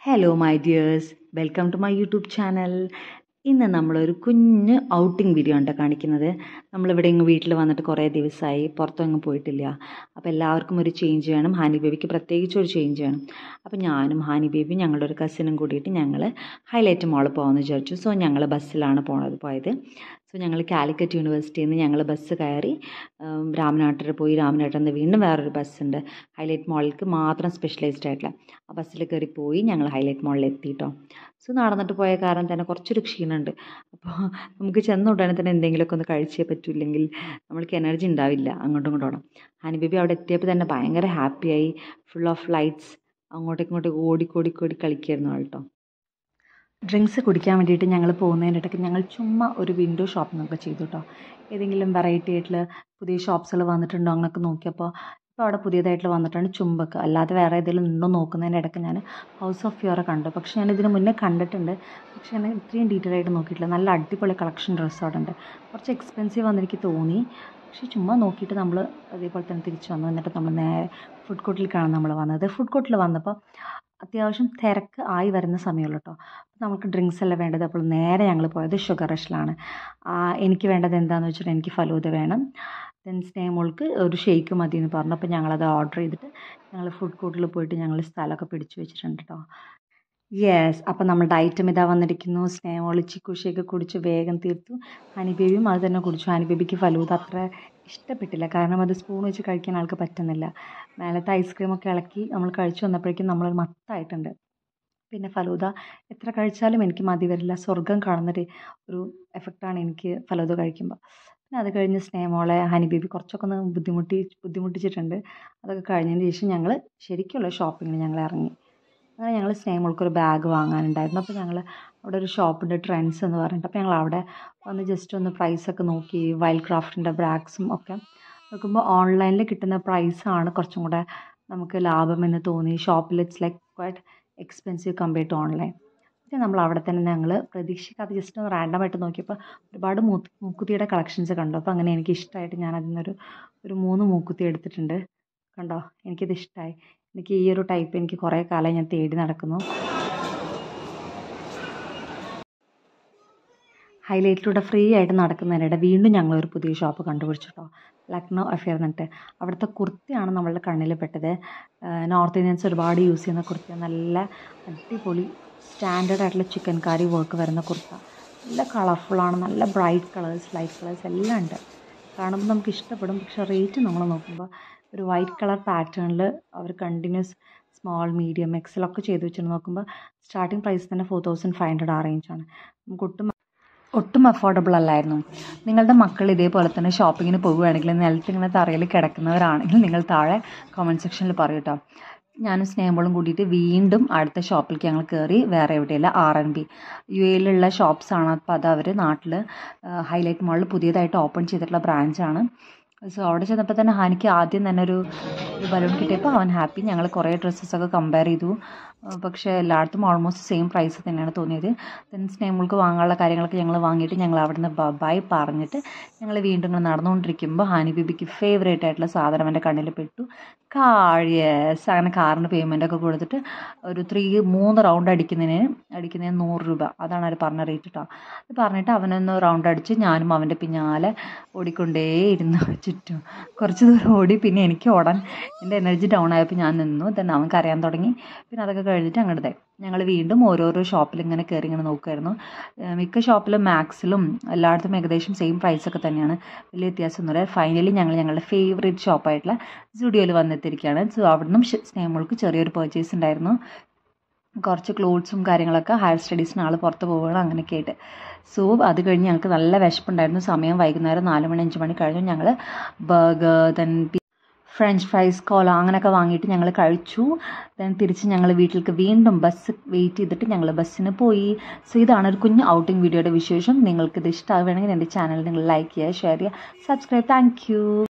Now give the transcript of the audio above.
hello my dears welcome to my YouTube channel ഇന്ന് നമ്മളൊരു കുഞ്ഞ് ഔട്ടിംഗ് വീഡിയോ ഉണ്ട് കാണിക്കുന്നത് നമ്മളിവിടെ ഇങ്ങ് വീട്ടിൽ വന്നിട്ട് കുറേ ദിവസമായി പുറത്തൊന്നും പോയിട്ടില്ല അപ്പോൾ എല്ലാവർക്കും ഒരു ചേഞ്ച് വേണം ഹാനി ബേബിക്ക് പ്രത്യേകിച്ച് ഒരു ചേഞ്ച് വേണം അപ്പോൾ ഞാനും ഹാനി ബേബിയും ഞങ്ങളുടെ ഒരു കസിനും കൂടിയിട്ട് ഞങ്ങൾ ഹൈലൈറ്റ് മോളിൽ പോകാമെന്ന് വിചാരിച്ചു സോ ഞങ്ങൾ ബസ്സിലാണ് പോണത് പോയത് സോ ഞങ്ങൾ കാലിക്കറ്റ് യൂണിവേഴ്സിറ്റിയിൽ നിന്ന് ഞങ്ങൾ ബസ് കയറി രാമനാട്ടിൽ പോയി രാമനാട്ടിൽ നിന്ന് വീണ്ടും വേറൊരു ബസ്സുണ്ട് ഹൈലൈറ്റ് മോളിലേക്ക് മാത്രം സ്പെഷ്യലൈസ്ഡ് ആയിട്ടുള്ള ആ ബസ്സിൽ കയറി പോയി ഞങ്ങൾ ഹൈലൈറ്റ് മോളിൽ എത്തിയിട്ടോ സോ നടന്നിട്ട് പോയ കാരണം തന്നെ കുറച്ചൊരു ക്ഷീണമുണ്ട് അപ്പോൾ നമുക്ക് ചെന്ന ഉടനെ തന്നെ എന്തെങ്കിലുമൊക്കെ ഒന്ന് കഴിച്ചേ പറ്റില്ലെങ്കിൽ നമ്മൾക്ക് എനർജി ഉണ്ടാവില്ല അങ്ങോട്ടും ഇങ്ങോട്ടും ഓടാം ഹനി ബേബി അവിടെ എത്തിയപ്പോൾ തന്നെ ഭയങ്കര ഹാപ്പിയായി ഫുൾ ഓഫ് ലൈറ്റ്സ് അങ്ങോട്ടേക്ക് ഇങ്ങോട്ടേക്ക് ഓടിക്കോടിക്കോടി കളിക്കായിരുന്നു ആൾ കേട്ടോ ഡ്രിങ്ക്സ് കുടിക്കാൻ വേണ്ടിയിട്ട് ഞങ്ങൾ പോകുന്നതിനിടയ്ക്ക് ഞങ്ങൾ ചുമ്മാ ഒരു വിൻഡോ ഷോപ്പിംഗ് ഒക്കെ ചെയ്തു കേട്ടോ ഏതെങ്കിലും വെറൈറ്റി ആയിട്ടുള്ള പുതിയ ഷോപ്സുകൾ വന്നിട്ടുണ്ടോ അങ്ങനെയൊക്കെ നോക്കിയപ്പോൾ ഇപ്പോൾ അവിടെ പുതിയതായിട്ട് വന്നിട്ടാണ് ചുമ്പക്ക് അല്ലാതെ വേറെ ഏതെങ്കിലും ഉണ്ടോ നോക്കുന്നതിനിടയ്ക്ക് ഞാൻ ഹൗസ് ഓഫ് ഫ്യോറെ കണ്ടു പക്ഷേ ഞാൻ ഇതിന് മുന്നേ കണ്ടിട്ടുണ്ട് പക്ഷേ ഞാൻ ഇത്രയും ഡീറ്റെയിൽ ആയിട്ട് നോക്കിയിട്ടില്ല നല്ല അടിപൊളി കളക്ഷൻ ഡ്രസ്സ് അവിടെ ഉണ്ട് കുറച്ച് എക്സ്പെൻസീവ് ആണെന്ന് എനിക്ക് തോന്നി പക്ഷേ ചുമ്മാ നോക്കിയിട്ട് നമ്മൾ അതേപോലെ തന്നെ തിരിച്ചു വന്നു എന്നിട്ട് നമ്മൾ നേരെ ഫുഡ് കോർട്ടിലേക്കാണ് നമ്മൾ വന്നത് ഫുഡ് കോർട്ടിൽ വന്നപ്പോൾ അത്യാവശ്യം തിരക്ക് ആയി വരുന്ന സമയമുള്ളൂ കേട്ടോ അപ്പോൾ നമുക്ക് ഡ്രിങ്ക്സ് അല്ല വേണ്ടത് അപ്പോൾ നേരെ ഞങ്ങൾ പോയത് ഷുഗർ റഷിലാണ് എനിക്ക് വേണ്ടത് എന്താണെന്ന് വെച്ചിട്ട് എനിക്ക് ഫലൂദ വേണം ദെൻ സ്നേഹമോൾക്ക് ഒരു ഷേക്ക് മതി എന്ന് പറഞ്ഞു അപ്പോൾ ഞങ്ങളത് ഓർഡർ ചെയ്തിട്ട് ഞങ്ങൾ ഫുഡ് കോർട്ടിൽ പോയിട്ട് ഞങ്ങൾ സ്ഥലമൊക്കെ പിടിച്ചു വെച്ചിട്ടുണ്ട് കേട്ടോ യെസ് അപ്പം നമ്മുടെ ഐറ്റം ഇതാ വന്നിരിക്കുന്നു സ്നേഹമോൾ ചിക്കു ഷേക്ക് കുടിച്ച് വേഗം തീർത്തു ഹനി ബേബിയും അത് തന്നെ കുടിച്ചു ഹനി ബേബിക്ക് ഫലൂദ അത്ര ഇഷ്ടപ്പെട്ടില്ല കാരണം അത് സ്പൂൺ വെച്ച് കഴിക്കാൻ ആൾക്ക് പറ്റുന്നില്ല മേലത്തെ ഐസ്ക്രീമൊക്കെ ഇളക്കി നമ്മൾ കഴിച്ചു വന്നപ്പോഴേക്കും നമ്മൾ മത്തായിട്ടുണ്ട് പിന്നെ ഫലൂദ എത്ര കഴിച്ചാലും എനിക്ക് മതി വരില്ല സ്വർഗം കാണുന്നൊരു ഒരു എഫക്റ്റാണ് എനിക്ക് ഫലൂദ കഴിക്കുമ്പോൾ പിന്നെ അത് കഴിഞ്ഞ് സ്നേഹമോളെ ഹനി ബേബി കുറച്ചൊക്കെ ഒന്ന് ബുദ്ധിമുട്ടി ബുദ്ധിമുട്ടിച്ചിട്ടുണ്ട് അതൊക്കെ കഴിഞ്ഞതിന് ശേഷം ഞങ്ങൾ ശരിക്കുള്ള ഷോപ്പിങ്ങിന് ഞങ്ങൾ ഇറങ്ങി അങ്ങനെ ഞങ്ങൾ സ്നേഹമോൾക്കൊരു ബാഗ് വാങ്ങാനുണ്ടായിരുന്നു അപ്പോൾ ഞങ്ങൾ അവിടെ ഒരു ഷോപ്പുണ്ട് ട്രെൻഡ്സ് എന്ന് പറഞ്ഞിട്ട് അപ്പോൾ ഞങ്ങൾ അവിടെ വന്ന് ജസ്റ്റ് ഒന്ന് പ്രൈസൊക്കെ നോക്കി വൈൽഡ് ക്രാഫ്റ്റിൻ്റെ ബാഗ്സും ഒക്കെ നോക്കുമ്പോൾ ഓൺലൈനിൽ കിട്ടുന്ന പ്രൈസാണ് കുറച്ചും കൂടെ നമുക്ക് ലാഭമെന്ന് തോന്നി ഷോപ്പിൽ it's like quite expensive compared to online പിന്നെ നമ്മൾ അവിടെ തന്നെ ഞങ്ങൾ പ്രതീക്ഷിക്കാതെ ജസ്റ്റ് ഒന്ന് റാൻഡമായിട്ട് നോക്കിയപ്പോൾ ഒരുപാട് മൂക്കുത്തിയുടെ കളക്ഷൻസ് കണ്ടു അപ്പോൾ അങ്ങനെ എനിക്ക് ഇഷ്ടമായിട്ട് ഞാൻ അതിൽ നിന്നൊരു ഒരു മൂന്ന് മൂക്കുത്തി എടുത്തിട്ടുണ്ട് കണ്ടോ എനിക്കിത് ഇഷ്ടമായി എനിക്ക് ഈ ഒരു ടൈപ്പ് എനിക്ക് കുറേ കാലം ഞാൻ തേടി നടക്കുന്നു ഹൈലൈറ്റിലൂടെ ഫ്രീ ആയിട്ട് നടക്കുന്നതിനിടെ വീണ്ടും ഞങ്ങളൊരു പുതിയ ഷോപ്പ് കണ്ടുപിടിച്ചു കേട്ടോ ലക്നൗ അഫെയർ എന്നിട്ട് അവിടുത്തെ കുർത്തിയാണ് നമ്മളുടെ കണ്ണിൽ പെട്ടത് നോർത്ത് ഇന്ത്യൻസ് ഒരുപാട് യൂസ് ചെയ്യുന്ന കുർത്തി നല്ല അടിപൊളി സ്റ്റാൻഡേർഡ് ആയിട്ടുള്ള ചിക്കൻ കാരി വർക്ക് വരുന്ന കുർത്ത നല്ല കളർഫുള്ളാണ് നല്ല ബ്രൈറ്റ് കളേഴ്സ് ലൈറ്റ് കളേഴ്സ് എല്ലാം ഉണ്ട് കാണുമ്പോൾ നമുക്ക് ഇഷ്ടപ്പെടും പക്ഷേ റേറ്റ് നമ്മൾ നോക്കുമ്പോൾ ഒരു വൈറ്റ് കളർ പാറ്റേണിൽ അവർ കണ്ടിന്യൂസ് സ്മോൾ മീഡിയം എക്സലൊക്കെ ചെയ്ത് വെച്ചിട്ട് നോക്കുമ്പോൾ സ്റ്റാർട്ടിങ് പ്രൈസ് തന്നെ ഫോർ തൗസൻഡ് ഫൈവ് ഹൺഡ്രഡ് ആ റേഞ്ചാണ് നമുക്ക് ഒട്ടും ഒട്ടും അഫോർഡബിൾ അല്ലായിരുന്നു നിങ്ങളുടെ മക്കൾ ഇതേപോലെ തന്നെ ഷോപ്പിങ്ങിന് പോവുകയാണെങ്കിൽ നിലത്ത് ഇങ്ങനെ തറയിൽ കിടക്കുന്നവരാണെങ്കിൽ നിങ്ങൾ താഴെ കമൻറ്റ് സെക്ഷനിൽ പറയൂ കേട്ടോ ഞാനും സ്നേഹമ്പോളും കൂടിയിട്ട് വീണ്ടും അടുത്ത ഷോപ്പിലേക്ക് ഞങ്ങൾ കയറി വേറെ എവിടെയല്ല ആർ എൻ ബി യു എയിലുള്ള ഷോപ്സാണ് അപ്പോൾ അത് അവർ നാട്ടിൽ ഹൈലൈറ്റ് മാളിൽ പുതിയതായിട്ട് ഓപ്പൺ ചെയ്തിട്ടുള്ള ബ്രാഞ്ചാണ് സോ അവിടെ ചെന്നപ്പോൾ തന്നെ ഹാനിക്ക് ആദ്യം തന്നെ ഒരു ഒരു ബലൂൺ കിട്ടിയപ്പോൾ അവൻ ഹാപ്പി ഞങ്ങൾ കുറേ ഡ്രസ്സസൊക്കെ കമ്പയർ ചെയ്തു പക്ഷേ എല്ലായിടത്തും ഓൾമോസ്റ്റ് സെയിം പ്രൈസ് തന്നെയാണ് തോന്നിയത് ദെൻ സ്നേഹമുൾക്ക് വാങ്ങാനുള്ള കാര്യങ്ങളൊക്കെ ഞങ്ങൾ വാങ്ങിയിട്ട് ഞങ്ങൾ അവിടെ നിന്ന് ബബായ് പറഞ്ഞിട്ട് ഞങ്ങൾ വീണ്ടും ഇങ്ങനെ നടന്നുകൊണ്ടിരിക്കുമ്പോൾ ഹാനി ബിബിക്ക് ഫേവറേറ്റ് ആയിട്ടുള്ള സാധനം എൻ്റെ കണ്ണിൽ പെട്ടു കാർ യെസ് അങ്ങനെ കാറിന് പേയ്മെൻ്റ് ഒക്കെ കൊടുത്തിട്ട് ഒരു ത്രീ മൂന്ന് റൗണ്ട് അടിക്കുന്നതിന് അടിക്കുന്നതിന് നൂറ് രൂപ അതാണ് അവർ പറഞ്ഞ റേറ്റ് കേട്ടോ അത് പറഞ്ഞിട്ട് അവനൊന്ന് റൗണ്ട് അടിച്ച് ഞാനും അവൻ്റെ പിന്നാലെ ഓടിക്കൊണ്ടേയിരുന്നു ചുറ്റും കുറച്ച് ദൂരം ഓടി പിന്നെ എനിക്ക് ഓടാൻ എൻ്റെ എനർജി ഡൗൺ ആയപ്പോൾ ഞാൻ നിന്നു തന്നെ അവൻ കരയാൻ തുടങ്ങി പിന്നെ അതൊക്കെ കഴിഞ്ഞിട്ട് അങ്ങോട്ട് ഞങ്ങൾ വീണ്ടും ഓരോരോ ഷോപ്പിൽ ഇങ്ങനെ കയറി ഇങ്ങനെ നോക്കുമായിരുന്നു മിക്ക ഷോപ്പിലും മാക്സിലും എല്ലായിടത്തും ഏകദേശം സെയിം പ്രൈസൊക്കെ തന്നെയാണ് വലിയ വ്യത്യാസമൊന്നുമില്ല ഫൈനലി ഞങ്ങൾ ഞങ്ങളുടെ ഫേവറേറ്റ് ഷോപ്പായിട്ടുള്ള സ്റ്റുഡിയോയിൽ വന്നെത്തിയിരിക്കുകയാണ് സോ അവിടെ നിന്നും സ്നേഹമുൾക്ക് ചെറിയൊരു പർച്ചേസ് ഉണ്ടായിരുന്നു കുറച്ച് ക്ലോത്ത്സും കാര്യങ്ങളൊക്കെ ഹയർ സ്റ്റഡീസിന് ആൾ പുറത്ത് പോവുകയാണ് അങ്ങനെയൊക്കെ ആയിട്ട് സോ അത് കഴിഞ്ഞ് ഞങ്ങൾക്ക് നല്ല വിശപ്പുണ്ടായിരുന്നു സമയം വൈകുന്നേരം നാല് മണി അഞ്ച് മണി കഴിഞ്ഞു ഞങ്ങൾ ബർഗർ ദെൻ ഫ്രഞ്ച് ഫ്രൈസ് കോല അങ്ങനെയൊക്കെ വാങ്ങിയിട്ട് ഞങ്ങൾ കഴിച്ചു ദെൻ തിരിച്ച് ഞങ്ങൾ വീട്ടിലേക്ക് വീണ്ടും ബസ് വെയിറ്റ് ചെയ്തിട്ട് ഞങ്ങൾ ബസ്സിന് പോയി സോ ഇതാണ് ഒരു കുഞ്ഞ് ഔട്ടിംഗ് വീഡിയോയുടെ വിശേഷം നിങ്ങൾക്കിത് ഇഷ്ടമാവുകയാണെങ്കിൽ എൻ്റെ ചാനൽ നിങ്ങൾ ലൈക്ക് ചെയ്യുക ഷെയർ ചെയ്യുക സബ്സ്ക്രൈബ് താങ്ക്